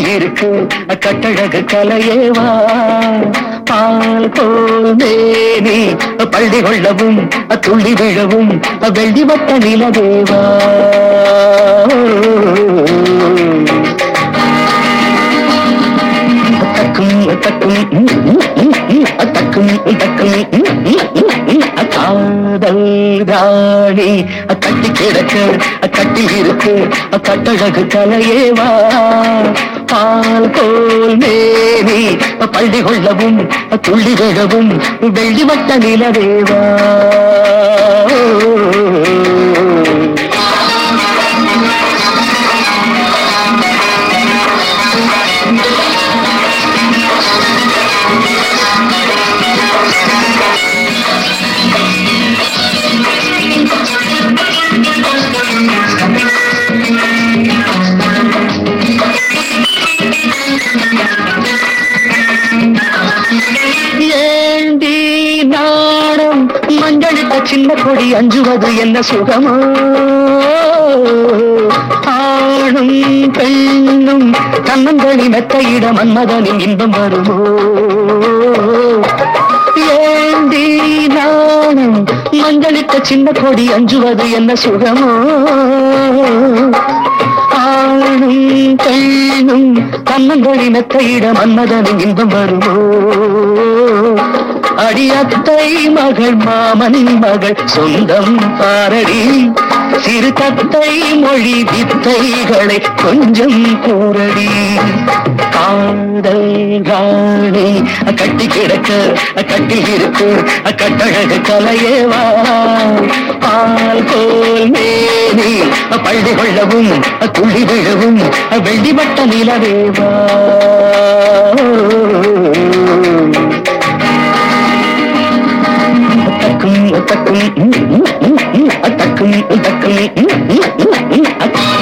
கட்டில் இருக்கு கட்டழகு கலையேவா பால் போல் மேனி பள்ளி கொள்ளவும் துள்ளி விழவும் வெள்ளி வட்ட நிலவேவா தக்கும் தக்கும் ம், ம், ம், ம், தக்கும் தக்கும் ம், ம், ம், ம், காதல் ராணி கட்டி கிடக்க கட்டில் இருக்கு கட்டழகு கலையேவா பால் போல் மேனி பள்ளி கொள்ளவும் துள்ளி விழவும் வெள்ளி வட்ட நிலவேவா ஏண்டி நாடம் மஞ்சளிட்ட சின்ன கொடி அஞ்சுவது என்ன சுகமோ ஆணும் பெண்ணும் தன்னந்தனி மெத்தையிட மன்மதனின் இன்பம் வருமோ ஏண்டி நாணம் மஞ்சளிட்ட சின்ன கொடி அஞ்சுவது என்ன சுகமோ ஆணும் பெண்ணும் தன்னந்தனி மெத்தையிட மன்மதனின் இன்பம் வருமோ அடியத்தை மகள் மாமன் மகள் சொந்தம் பாரடி சிறு தத்தை மொழி வித்தைகளை கொஞ்சம் கூறடி காதல் ராணி கட்டி கிடக்க கட்டில் இருக்கு கட்டழகு கலையேவா பால் போல் மேனி பள்ளி கொள்ளவும் துள்ளி விழவும் வெள்ளிவட்ட நிலவேவா தக்கும் தக்கும் ம், ம், ம், ம், தக்கும் தக்கும் ம், ம், ம், ம்,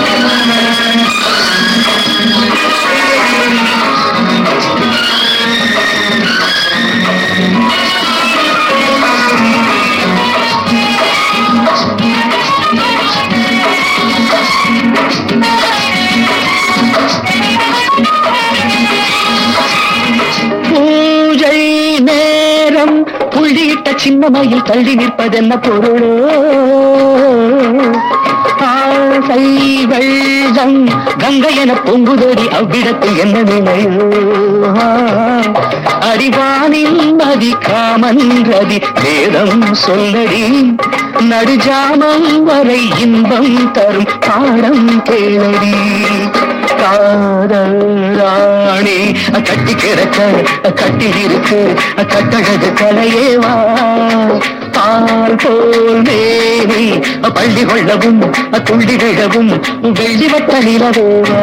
பூஜை நேரம் புள்ளியிட்ட சின்ன மயில் தள்ளி நிற்பதென்ன பொருளோ ஆசை வெள்ளம் கங்கை என பொங்குதடி அவ்விடத்தில் என்ன நிலையோ அறிவானில் நதி காமன் ரதி வேதம் சொல்லடி நடுஜாமம் வரை இன்பம் தரும் பாடம் கேளடி காதல் ராணி கட்டி கிடக்க கட்டில் இருக்கு கட்டழகு கலையேவா பால் போல் மேனி பள்ளி கொள்ளவும் துள்ளி விழவும் வெள்ளி வட்ட நிலவேவா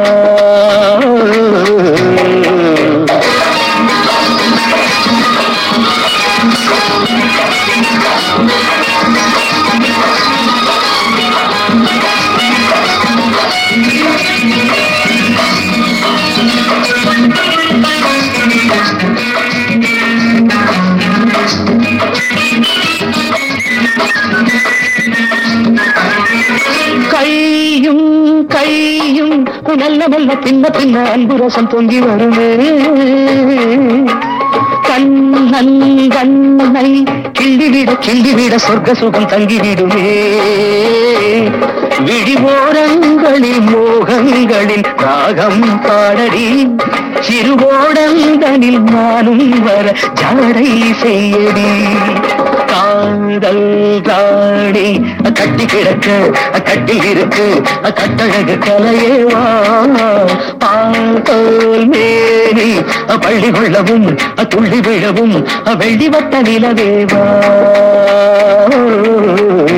கையும் கையும் நல்ல நல்ல பின்ன பின்ன அன்பு ரசம் பொங்கி வருமே கண்ணன் கண்ணனை கிள்ளிவிட கிள்ளிவிட சொர்க்க சுகம் தங்கிவிடுமே விழிவோரங்களில் மோகங்களில் ராகம் பாடடி சிறுவோடங்களில் நானும் வர ஜாடை செய்யடி காதல் ராணி கட்டி கிடக்க கட்டில் இருக்கு கட்டழகு கலையேவா பால் மேனி பள்ளி கொள்ளவும் துள்ளி விழவும் வெள்ளி வட்ட நிலவேவா